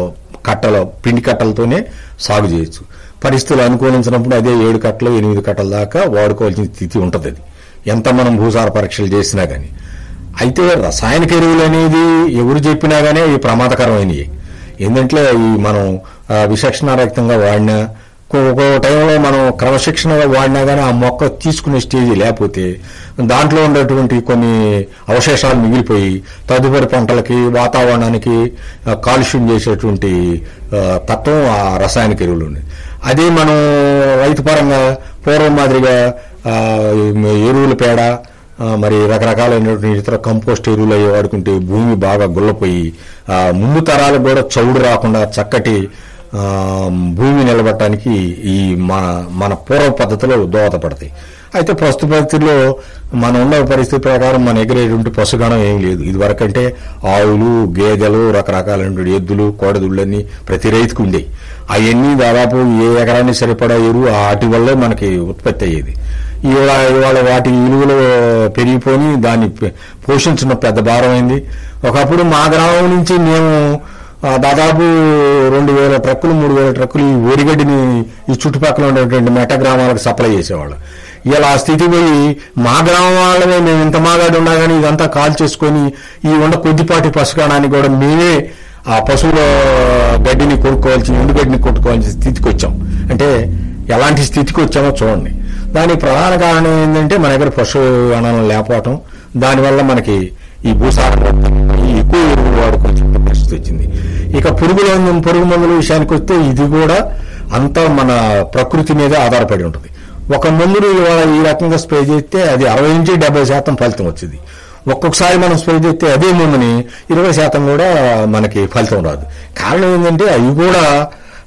కట్టల పిండి కట్టలతోనే సాగు చేయొచ్చు పరిస్థితులు అనుకూలించినప్పుడు అదే ఏడు కట్టలు ఎనిమిది కట్టల దాకా వాడుకోవాల్సిన స్థితి ఉంటుంది అది ఎంత మనం భూసార పరీక్షలు చేసినా కానీ అయితే రసాయనిక ఎరువులు అనేది ఎవరు చెప్పినా కానీ అవి ప్రమాదకరమైనవి ఏంటంటే ఈ మనం ఆ, విచక్షణారహితంగా వాడినా ఒక్కో- ఒక్కో టైంలో మనం క్రమశిక్షణగా వాడినా కానీ ఆ మొక్క తీసుకునే స్టేజ్ లేకపోతే దాంట్లో ఉన్నటువంటి కొన్ని అవశేషాలు మిగిలిపోయి తదుపరి పంటలకి వాతావరణానికి ఆ, కాలుష్యం చేసేటువంటి ఆ, తత్వం ఆ రసాయనిక ఎరువులు ఉంది అదే మనం రైతు పరంగా పూర్వం మాదిరిగా ఆ, ఎరువుల పేడ ఆ, మరి రకరకాలైనటువంటి ఇతర కంపోస్ట్ ఎరువులు అవి వాడుకుంటే భూమి బాగా గుల్లపోయి ఆ, ముందు తరాలకు కూడా చౌడు రాకుండా చక్కటి ఆ, భూమి నిలబడటానికి ఈ మన మన పూర్వ పద్ధతిలో దోహదపడతాయి అయితే ప్రస్తుత పరిస్థితుల్లో మన ఉన్న పరిస్థితి ప్రకారం మన ఎగిరేటువంటి పశుగణం ఏం లేదు ఇది వరకంటే ఆవులు గేదెలు రకరకాలైనటువంటి ఎద్దులు కోడదుళ్ళన్నీ ప్రతి రైతుకు ఉండేవి అవన్నీ దాదాపు ఏ ఎకరాన్ని సరిపడా ఎరువు వాటి వల్లే మనకి ఉత్పత్తి అయ్యేది ఇవాళ ఇవాళ వాటి విలువలు పెరిగిపోయి దాన్ని పె- పోషించడం పెద్ద భారమైంది ఒకప్పుడు మా గ్రామం నుంచి మేము ఆ, దాదాపు రెండు వేల ట్రక్కులు మూడు వేల ట్రక్కులు ఈ వరిగడ్డిని ఈ చుట్టుపక్కల ఉన్నటువంటి మెట్ట గ్రామాలకు సప్లై చేసేవాళ్ళం ఇలా ఆ స్థితి పోయి మా గ్రామం వాళ్ళమే మేము ఇంత మాగాడు ఉన్నా కానీ ఇదంతా కాల్ చేసుకొని ఈ ఉన్న కొద్దిపాటి పశుకాణాన్ని కూడా మేమే ఆ పశువుల గడ్డిని కొనుక్కోవాల్సిన ఎండుగడ్డిని కొట్టుకోవాల్సిన స్థితికి వచ్చాం అంటే ఎలాంటి స్థితికి వచ్చామో చూడండి దానికి ప్రధాన కారణం ఏంటంటే మన దగ్గర పశు గణనం లేకపోవటం దానివల్ల మనకి ఈ భూసారం ఈ ఎక్కువ ఎరువులు వాడుకోవాల్సిన పరిస్థితి వచ్చింది ఇక పురుగుల పురుగు మందుల విషయానికి వస్తే ఇది కూడా అంతా మన ప్రకృతి మీదే ఆధారపడి ఉంటుంది ఒక మందులు ఇవాళ ఈ రకంగా స్ప్రే చేస్తే అది అరవై నుంచి డెబ్బై శాతం ఫలితం వచ్చింది ఒక్కొక్కసారి మనం స్ప్రే చేస్తే అదే మందుని ఇరవై శాతం కూడా మనకి ఫలితం రాదు కారణం ఏంటంటే అవి కూడా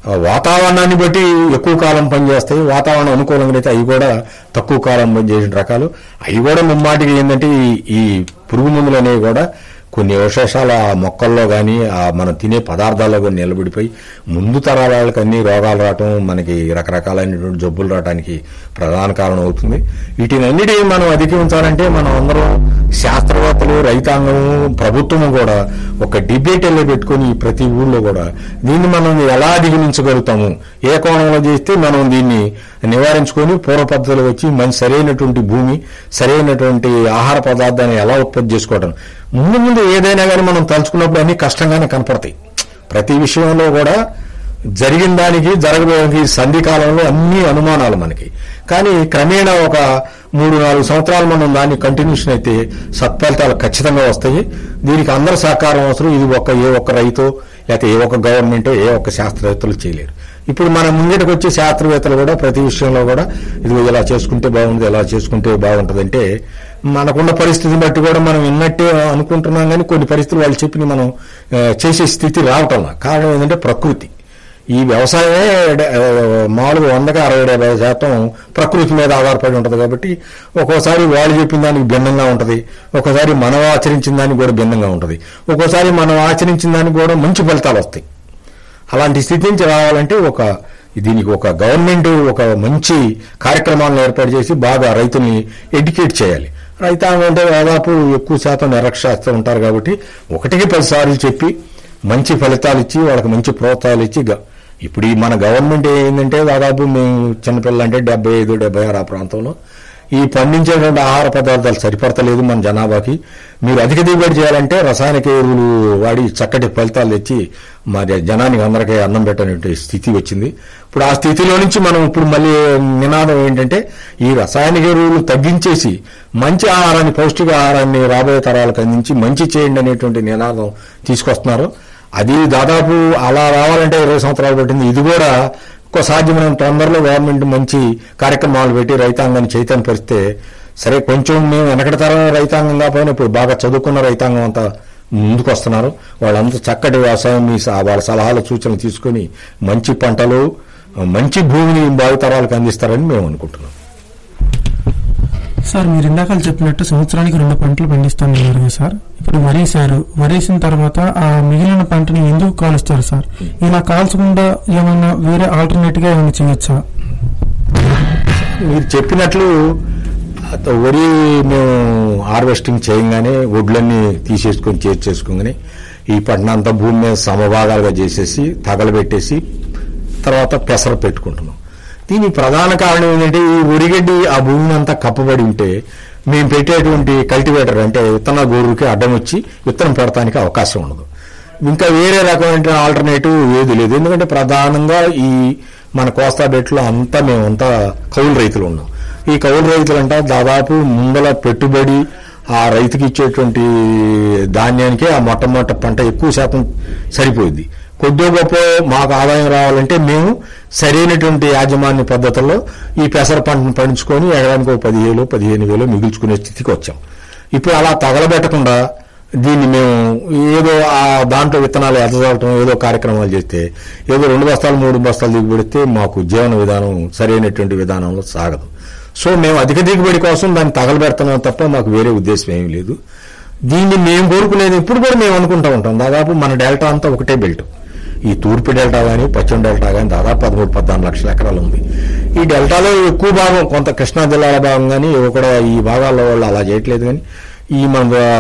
ఆ, వాతావరణాన్ని బట్టి ఎక్కువ కాలం పనిచేస్తాయి వాతావరణం అనుకూలంగా అయితే అవి కూడా తక్కువ కాలం పనిచేసిన రకాలు అవి కూడా ముమ్మాటికి ఏంటంటే ఈ- ఈ పురుగు మందులు అనేవి కూడా కొన్ని అవశేషాలు ఆ మొక్కల్లో కానీ ఆ మనం తినే పదార్థాల్లో కానీ నిలబడిపోయి ముందు తరాల వాళ్ళకి అన్ని రోగాలు రావటం మనకి రకరకాలైనటువంటి జబ్బులు రావడానికి ప్రధాన కారణం అవుతుంది వీటిని అన్నిటిని మనం అధిగమించాలంటే మనం అందరం శాస్త్రవేత్తలు రైతాంగం ప్రభుత్వము కూడా ఒక డిబేట్ వెళ్ళి పెట్టుకొని ప్రతి ఊళ్ళో కూడా దీన్ని మనం ఎలా అధిగమించగలుగుతాము ఏ కోణంలో చేస్తే మనం దీన్ని నివారించుకొని పూర్వ పద్ధతులు వచ్చి మంచి సరైనటువంటి భూమి సరైనటువంటి ఆహార పదార్థాన్ని ఎలా ఉత్పత్తి చేసుకోవడం ముందు ముందు ఏదైనా కానీ మనం తలుచుకున్నప్పుడు అన్ని కష్టంగానే కనపడతాయి ప్రతి విషయంలో కూడా జరిగిన దానికి జరగబోయేకి సంధి కాలంలో అన్ని అనుమానాలు మనకి కానీ క్రమేణా ఒక మూడు నాలుగు సంవత్సరాలు మనం దాన్ని కంటిన్యూషన్ అయితే సత్ఫలితాలు ఖచ్చితంగా వస్తాయి దీనికి అందరి సహకారం అవసరం ఇది ఒక ఏ ఒక్క రైతు లేకపోతే ఏ ఒక్క గవర్నమెంట్ ఏ ఒక్క శాస్త్రవేత్తలు చేయలేరు ఇప్పుడు మన ముంగిటకు వచ్చే శాస్త్రవేత్తలు కూడా ప్రతి విషయంలో కూడా ఇది ఇలా చేసుకుంటే బాగుంటుంది ఇలా చేసుకుంటే బాగుంటుంది అంటే మనకున్న పరిస్థితిని బట్టి కూడా మనం విన్నట్టే అనుకుంటున్నాం కానీ కొన్ని పరిస్థితులు వాళ్ళు చెప్పిన మనం ఆ, చేసే స్థితి రావటం లా. కారణం ఏంటంటే ప్రకృతి ఈ వ్యవసాయమే డ- ఆ, మామూలుగా వందకి అరవై డెబ్బై శాతం ప్రకృతి మీద ఆధారపడి ఉంటుంది కాబట్టి ఒక్కోసారి వాళ్ళు చెప్పిన దానికి భిన్నంగా ఉంటుంది ఒక్కోసారి మనం ఆచరించిన దానికి కూడా భిన్నంగా ఉంటుంది ఒక్కోసారి మనం ఆచరించిన దానికి కూడా మంచి ఫలితాలు వస్తాయి అలాంటి స్థితి నుంచి రావాలంటే ఒక దీనికి ఒక గవర్నమెంట్ ఒక మంచి కార్యక్రమాలను ఏర్పాటు చేసి బాగా రైతుల్ని ఎడ్యుకేట్ చేయాలి రైతాంగం అంటే దాదాపు ఎక్కువ శాతం నిరక్షరాస్త ఉంటారు కాబట్టి ఒకటికి పది సార్లు చెప్పి మంచి ఫలితాలు ఇచ్చి వాళ్ళకి మంచి ప్రోత్సాహాలు ఇచ్చి గ- ఇప్పుడు ఈ మన గవర్నమెంట్ ఏంటంటే దాదాపు మేము చిన్నపిల్లలు అంటే డెబ్బై ఐదు డెబ్బై ఆరు ఆ ప్రాంతంలో ఈ పండించేటువంటి ఆహార పదార్థాలు సరిపడతలేదు మన జనాభాకి మీరు అధిక దిగుబడి చేయాలంటే రసాయనిక ఎరువులు వాడి చక్కటి ఫలితాలు తెచ్చి మరి జనానికి అందరికీ అన్నం పెట్టనేటువంటి స్థితి వచ్చింది ఇప్పుడు ఆ స్థితిలో నుంచి మనం ఇప్పుడు మళ్ళీ నినాదం ఏంటంటే ఈ రసాయనిక ఎరువులు తగ్గించేసి మంచి ఆహారాన్ని పౌష్టిక ఆహారాన్ని రాబోయే తరాలకు అందించి మంచి చేయండి అనేటువంటి నినాదం తీసుకొస్తున్నారు అది దాదాపు అలా రావాలంటే ఇరవై సంవత్సరాలు పట్టింది ఇది కూడా ఒక సాధ్యమైన తొందరలో గవర్నమెంట్ మంచి కార్యక్రమాలు పెట్టి రైతాంగాన్ని చైతన్యపరిస్తే సరే కొంచెం మేము వెనకటి తరం రైతాంగం కాకపోయినా ఇప్పుడు బాగా చదువుకున్న రైతాంగం అంతా ముందుకు వస్తున్నారు వాళ్ళంతా చక్కటి వ్యవసాయం మీ స- వాళ్ళ సలహాలు సూచనలు తీసుకొని మంచి పంటలు మంచి భూమిని భావితరాలకు అందిస్తారని మేము అనుకుంటున్నాం సార్ మీరు ఇందాక చెప్పినట్టు సంవత్సరానికి రెండు పంటలు పండిస్తున్నారు కదా సార్ ఇప్పుడు వరేశారు వరేసిన తర్వాత ఆ మిగిలిన పంటని ఎందుకు కాలుస్తారు సార్ ఇలా కాల్చకుండా ఏమన్నా వేరే ఆల్టర్నేట్ గా ఏమైనా చేయొచ్చా మీరు చెప్పినట్లు అత- వరి మేము హార్వెస్టింగ్ చేయగానే వడ్లన్నీ తీసేసుకొని చేర్చేసుకోగానే ఈ పంటనంతా భూమి మీద సమభాగాలుగా చేసేసి తగలబెట్టేసి తర్వాత పెసర పెట్టుకుంటున్నాం దీనికి ప్రధాన కారణం ఏంటంటే ఈ వరిగడ్డి ఆ భూమిని అంతా కప్పబడి ఉంటే మేము పెట్టేటువంటి కల్టివేటర్ అంటే విత్తన గోరుకి అడ్డం వచ్చి విత్తనం పెడతానికి అవకాశం ఉండదు ఇంకా వేరే రకమైన ఆల్టర్నేటివ్ ఏది లేదు ఎందుకంటే ప్రధానంగా ఈ మన కోస్తా బెట్లో అంతా మేమంతా కౌలు రైతులు ఉన్నాం ఈ కౌలు రైతులు అంటే దాదాపు ముందల పెట్టుబడి ఆ రైతుకి ఇచ్చేటువంటి ధాన్యానికే ఆ మొట్టమొదటి పంట ఎక్కువ శాతం సరిపోయింది కొద్దిగా గొప్ప మాకు ఆదాయం రావాలంటే మేము సరైనటువంటి యాజమాన్య పద్ధతుల్లో ఈ పెసర పంటను పండించుకొని ఎకరానికి ఒక పదివేలు పదిహేను వేలు మిగుల్చుకునే స్థితికి వచ్చాం ఇప్పుడు అలా తగలబెట్టకుండా దీన్ని మేము ఏదో ఆ దాంట్లో విత్తనాలు ఎదజాలటం ఏదో కార్యక్రమాలు చేస్తే ఏదో రెండు బస్తాలు మూడు బస్తాలు దిగుబడితే మాకు జీవన విధానం సరైనటువంటి విధానంలో సాగదు సో మేము అధిక దిగుబడి కోసం దాన్ని తగలబెడుతున్నాం తప్ప మాకు వేరే ఉద్దేశం ఏమీ లేదు దీన్ని మేము కోరుకునేది ఇప్పుడు కూడా మేము అనుకుంటా ఉంటాం దాదాపు మన డెల్టా అంతా ఒకటే బెల్ట్ ఈ తూర్పు డెల్టా కానీ పశ్చిమ డెల్టా కానీ దాదాపు పదమూడు పద్నాలుగు లక్షల ఎకరాలు ఉంది ఈ డెల్టాలో ఎక్కువ భాగం కొంత కృష్ణా జిల్లాల భాగం కానీ కూడా ఈ భాగాల్లో వాళ్ళు అలా చేయట్లేదు కానీ ఈ మన ఆ,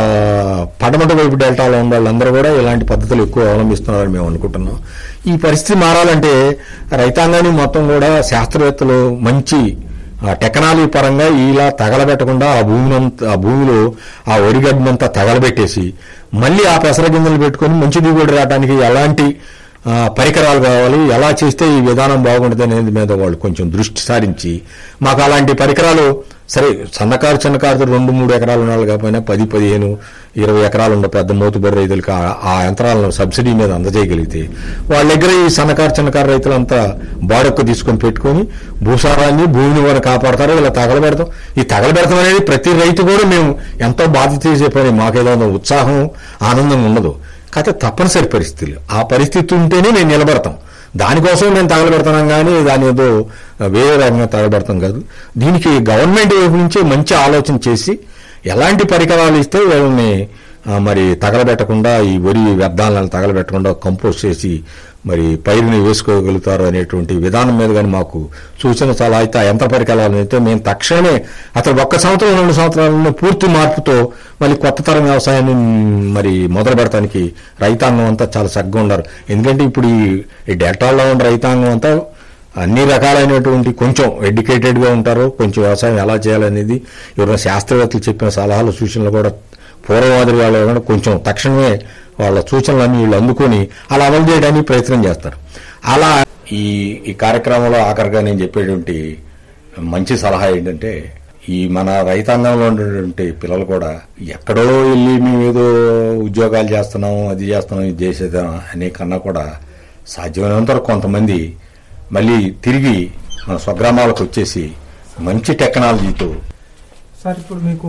పడమట వైపు డెల్టాలో ఉన్న వాళ్ళందరూ కూడా ఇలాంటి పద్ధతులు ఎక్కువ అవలంబిస్తున్నారని మేము అనుకుంటున్నాం ఈ పరిస్థితి మారాలంటే రైతాంగాన్ని మొత్తం కూడా శాస్త్రవేత్తలు మంచి ఆ టెక్నాలజీ పరంగా ఇలా తగలబెట్టకుండా ఆ భూమిని ఆ భూమిలో ఆ వరిగడ్డినంతా తగలబెట్టేసి మళ్ళీ ఆ పెసర గింజలు పెట్టుకొని మంచి దిగుబడి రావడానికి ఎలాంటి ఆ, పరికరాలు కావాలి ఎలా చేస్తే ఈ విధానం బాగుంటుంది అనేది మీద వాళ్ళు కొంచెం దృష్టి సారించి మాకు అలాంటి పరికరాలు సరే సన్నకారు చిన్నకారు రెండు మూడు ఎకరాలు ఉండాలి కాకపోయినా పది పదిహేను ఇరవై ఎకరాలు ఉన్న పెద్ద మోతుబరి రైతులకు ఆ- ఆ యంత్రాలను సబ్సిడీ మీద అందజేయగలిగితే వాళ్ళ దగ్గర ఈ సన్నకారు చిన్నకారు రైతులంతా బాడొక్క తీసుకొని పెట్టుకొని భూసారాన్ని భూమిని కూడా కాపాడతారు ఇలా తగలబెడతాం ఈ తగలబెడతాం అనేది ప్రతి రైతు కూడా మేము ఎంతో బాధ్యత చేసే పని మాకేదో ఉత్సాహం ఆనందం ఉండదు కాకపోతే తప్పనిసరి పరిస్థితులు ఆ పరిస్థితి ఉంటేనే మేము నిలబడతాం దానికోసం మేము తగలబెడుతున్నాం కానీ దాని ఏదో వేరే రకంగా తగలబెడతాం కాదు దీనికి గవర్నమెంట్ వైపు నుంచి మంచి ఆలోచన చేసి ఎలాంటి పరికరాలు ఇస్తే వీళ్ళని ఆ, మరి తగలబెట్టకుండా ఈ వరి వ్యర్థాలను తగలబెట్టకుండా కంపోస్ట్ చేసి మరి పైరుని వేసుకోగలుగుతారు అనేటువంటి విధానం మీద కానీ మాకు సూచన సలహా అయితే ఆ యంత్ర పరికరాలను అయితే మేము తక్షణమే అసలు ఒక్క సంవత్సరం రెండు సంవత్సరాలలో పూర్తి మార్పుతో మళ్ళీ కొత్త తరం వ్యవసాయాన్ని మరి మొదలు పెడటానికి రైతాంగం అంతా చాలా చక్కగా ఉన్నారు ఎందుకంటే ఇప్పుడు ఈ- ఈ డెల్టాలో ఉన్న రైతాంగం అంతా అన్ని రకాలైనటువంటి కొంచెం ఎడ్యుకేటెడ్ గా ఉంటారు కొంచెం వ్యవసాయం ఎలా చేయాలనేది ఎవరైనా శాస్త్రవేత్తలు చెప్పిన సలహాలు సూచనలు కూడా పూర్వవాదులు వాళ్ళు కూడా కొంచెం తక్షణమే వాళ్ళ సూచనలన్నీ వీళ్ళు అందుకొని అలా అమలు చేయడానికి ప్రయత్నం చేస్తారు అలా ఈ ఈ కార్యక్రమంలో ఆఖరిగా నేను చెప్పేటువంటి మంచి సలహా ఏంటంటే ఈ మన రైతాంగంలో ఉన్నటువంటి పిల్లలు కూడా ఎక్కడో వెళ్ళి మేము ఏదో ఉద్యోగాలు చేస్తున్నాం అది చేస్తున్నాం ఇది చేసేదా అనే కన్నా కూడా సాధ్యమైనంత వరకు కొంతమంది మళ్ళీ తిరిగి మన స్వగ్రామాలకు వచ్చేసి మంచి టెక్నాలజీతో సార్ ఇప్పుడు మీకు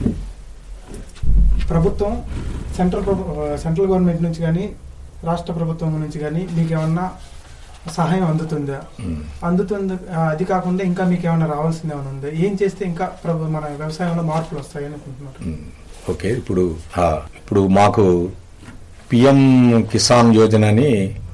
ప్రభుత్వం సెంట్రల్ ప్రభు సెంట్రల్ గవర్నమెంట్ నుంచి కానీ రాష్ట్ర ప్రభుత్వం నుంచి కానీ మీకు ఏమన్నా సహాయం అందుతుందా అందుతుంది ఆ, అది కాకుండా ఇంకా మీకు ఏమైనా రావాల్సింది ఏమైనా ఉందా ఏం చేస్తే ఇంకా ప్రభు మన వ్యవసాయంలో మార్పులు వస్తాయి అనుకుంటున్నారు ఉమ్, ఓకే ఇప్పుడు ఆ, ఇప్పుడు మాకు పిఎం కిసాన్ యోజన అని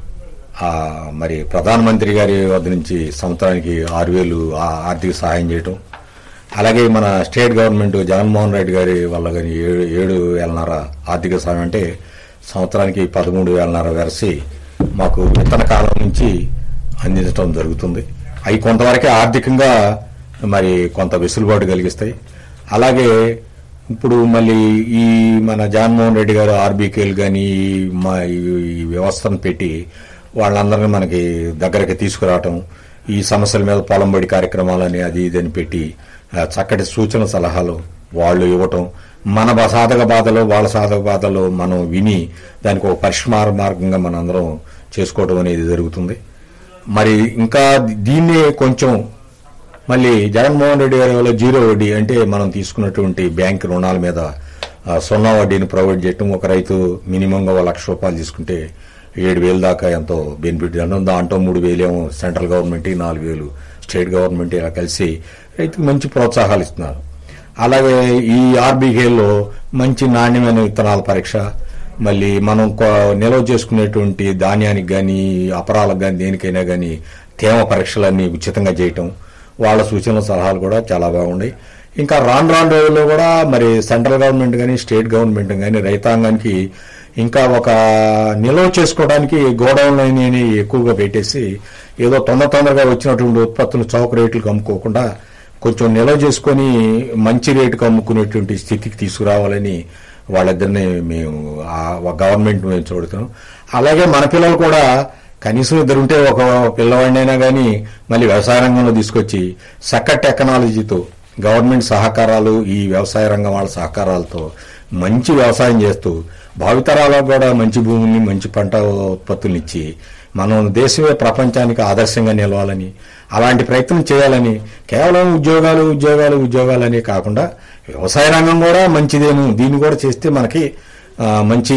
ఆ, మరి ప్రధానమంత్రి గారి వద్ద నుంచి సంవత్సరానికి ఆరు వేలు ఆ- ఆర్థిక సహాయం చేయటం అలాగే మన స్టేట్ గవర్నమెంట్ జగన్మోహన్ రెడ్డి గారి వల్ల కానీ ఏడు ఏడు వేలన్నర ఆర్థిక సహాయం అంటే సంవత్సరానికి పదమూడు వేలన్నర వెరసి మాకు విత్తన కాలం నుంచి అందించడం జరుగుతుంది అవి కొంతవరకే ఆర్థికంగా మరి కొంత వెసులుబాటు కలిగిస్తాయి అలాగే ఇప్పుడు మళ్ళీ ఈ మన జగన్మోహన్ రెడ్డి గారు ఆర్బీకేలు కానీ మా ఈ- ఈ వ్యవస్థను పెట్టి వాళ్ళందరినీ మనకి దగ్గరికి తీసుకురావటం ఈ సమస్యల మీద పొలం బడి కార్యక్రమాలని అది ఇది అని పెట్టి ఆ, చక్కటి సూచన సలహాలు వాళ్ళు ఇవ్వటం మన బ- సాధక బాధలు వాళ్ళ సాధక బాధలు మనం విని దానికి ఒక పరిష్కార మార్గంగా మనందరం చేసుకోవడం అనేది జరుగుతుంది మరి ఇంకా దీన్నే కొంచెం మళ్ళీ జగన్మోహన్ రెడ్డి గారి వల్ల జీరో వడ్డీ అంటే మనం తీసుకున్నటువంటి బ్యాంక్ రుణాల మీద ఆ, సున్నా వడ్డీని ప్రొవైడ్ చేయటం ఒక రైతు మినిమంగా ఒక లక్ష రూపాయలు తీసుకుంటే ఏడు వేలు దాకా ఎంతో బెనిఫిట్ చేయడం దాంట్లో మూడు వేలేమో సెంట్రల్ గవర్నమెంట్ నాలుగు వేలు స్టేట్ గవర్నమెంట్ ఇలా కలిసి రైతుకు మంచి ప్రోత్సాహాలు ఇస్తున్నారు అలాగే ఈ ఆర్బీకేలో మంచి నాణ్యమైన విత్తనాల పరీక్ష మళ్ళీ మనం కొ- నిల్వ చేసుకునేటువంటి ధాన్యానికి కానీ అపరాలకు కానీ దేనికైనా కానీ తేమ పరీక్షలన్నీ ఉచితంగా చేయటం వాళ్ళ సూచనల సలహాలు కూడా చాలా బాగున్నాయి ఇంకా రాను రాను రోజుల్లో కూడా మరి సెంట్రల్ గవర్నమెంట్ కానీ స్టేట్ గవర్నమెంట్ కానీ రైతాంగానికి ఇంకా ఒక నిల్వ చేసుకోవడానికి గోడౌన్లు అని ఎక్కువగా పెట్టేసి ఏదో తొందర తొందరగా వచ్చినటువంటి ఉత్పత్తులు చౌక రేట్లకు అమ్ముకోకుండా కొంచెం నిల్వ చేసుకొని మంచి రేటుకు అమ్ముకునేటువంటి స్థితికి తీసుకురావాలని వాళ్ళిద్దరిని మేము ఆ గవర్నమెంట్ మేము చూడుతున్నాం అలాగే మన పిల్లలు కూడా కనీసం ఇద్దరు ఉంటే ఒక పిల్లవాడినైనా కానీ మళ్ళీ వ్యవసాయ రంగంలో తీసుకొచ్చి చక్కటి టెక్నాలజీతో గవర్నమెంట్ సహకారాలు ఈ వ్యవసాయ రంగం వాళ్ళ సహకారాలతో మంచి వ్యవసాయం చేస్తూ భావితరాలకు కూడా మంచి భూమిని మంచి పంట ఉత్పత్తులు ఇచ్చి మనం దేశమే ప్రపంచానికి ఆదర్శంగా నిలవాలని అలాంటి ప్రయత్నం చేయాలని కేవలం ఉద్యోగాలు ఉద్యోగాలు ఉద్యోగాలనే కాకుండా వ్యవసాయ రంగం కూడా మంచిదేను దీన్ని కూడా చేస్తే మనకి ఆ, మంచి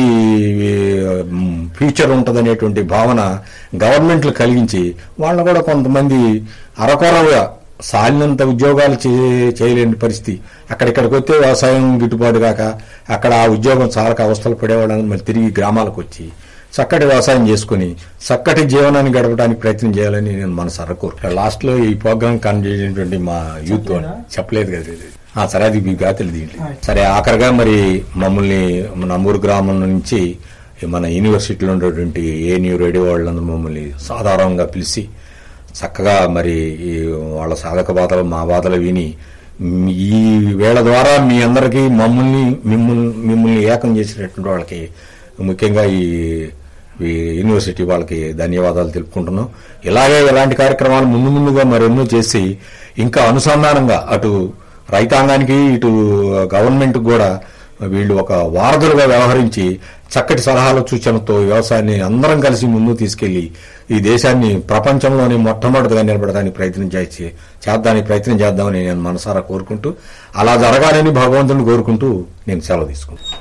మ్, ఫ్యూచర్ ఉంటుందనేటువంటి భావన గవర్నమెంట్లు కలిగించి వాళ్ళని కూడా కొంతమంది అరకొరగా సాలినంత ఉద్యోగాలు చే- చేయలేని పరిస్థితి అక్కడిక్కడికి వస్తే వ్యవసాయం గిట్టుబాటు కాక అక్కడ ఆ ఉద్యోగం చాలా అవస్థలు పడేవాళ్ళని మళ్ళీ తిరిగి గ్రామాలకు వచ్చి చక్కటి వ్యవసాయం చేసుకుని చక్కటి జీవనాన్ని గడపడానికి ప్రయత్నం చేయాలని నేను మనసారా కోరుకుంటాను లాస్ట్ లో ఈ ప్రోగ్రామ్ కన్ చేసినటువంటి మా యూత్ చెప్పలేదా? చెప్పలేదు కదా ఇది. ఆ, సరే అది మీకు గాతలు దీంట్లో ఆయ్. సరే ఆఖరిగా మరి మమ్మల్ని మన నంబూరు గ్రామం నుంచి మన యూనివర్సిటీలో ఉన్నటువంటి ఏఎన్యూ రేడియో వాళ్ళందరూ మమ్మల్ని సాధారణంగా పిలిచి చక్కగా మరి ఈ వాళ్ళ సాధక బాధలు మా బాధలు విని మీ- ఈ వేళ ద్వారా మీ అందరికీ మమ్మల్ని మిమ్మల్ని మిమ్మల్ని ఏకం చేసినటువంటి వాళ్ళకి ముఖ్యంగా ఈ ఈ యూనివర్సిటీ వాళ్ళకి ధన్యవాదాలు తెలుపుకుంటున్నాం ఇలాగే ఇలాంటి కార్యక్రమాలు ముందు ముందుగా మరెన్నో చేసి ఇంకా అనుసంధానంగా అటు రైతాంగానికి ఇటు గవర్నమెంట్ కూడా వీళ్ళు ఒక వారధులుగా వ్యవహరించి చక్కటి సలహాల సూచనతో వ్యవసాయాన్ని అందరం కలిసి ముందుకు తీసుకెళ్లి ఈ దేశాన్ని ప్రపంచంలోనే మొట్టమొదటిగా నిలబడడానికి ప్రయత్నం చేసి చేద్దానికి ప్రయత్నం చేద్దామని నేను మనసారా కోరుకుంటూ అలా జరగాలని భగవంతుని కోరుకుంటూ నేను సెలవు తీసుకుంటాను